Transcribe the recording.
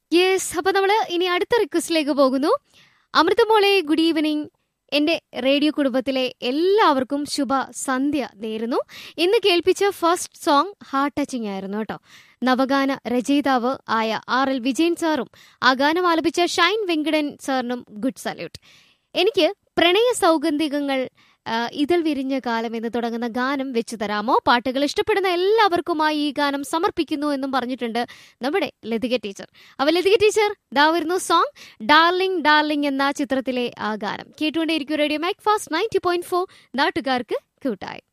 yes അപ്പൊ നമ്മള് ഇനി അടുത്ത റിക്വസ്റ്റിലേക്ക് പോകുന്നു അമൃതമോളെ ഗുഡ് ഈവനിങ് എന്റെ റേഡിയോ കുടുംബത്തിലെ എല്ലാവർക്കും ശുഭ സന്ധ്യ നേരുന്നു ഇന്ന് കേൾപ്പിച്ച ഫസ്റ്റ് സോങ് ഹാർട്ട് ടച്ചിങ് ആയിരുന്നു കേട്ടോ നവഗാന രചയിതാവ് ആയ ആർ എൽ വിജയൻ സാറും ആ ഗാനം ആലപിച്ച ഷൈൻ വെങ്കടൻ സാറിനും ഗുഡ് സല്യൂട്ട് എനിക്ക് പ്രണയ സൗഗന്ധികങ്ങൾ ആ, ഇതൾ വിരിഞ്ഞ കാലം എന്ന് തുടങ്ങുന്ന ഗാനം വെച്ചു തരാമോ പാട്ടുകൾ ഇഷ്ടപ്പെടുന്ന എല്ലാവർക്കുമായി ഈ ഗാനം സമർപ്പിക്കുന്നു എന്നും പറഞ്ഞിട്ടുണ്ട് നമ്മുടെ ലതിക ടീച്ചർ അവ ലതിക ടീച്ചർ ദാ വരുന്നു സോങ് ഡാർലിംഗ് ഡാർലിംഗ് എന്ന ചിത്രത്തിലെ ആ ഗാനം കേട്ടുകൊണ്ടേയിരിക്കും radio Mac Fast ninety point four നാട്ടുകാർക്ക് കൂട്ടായി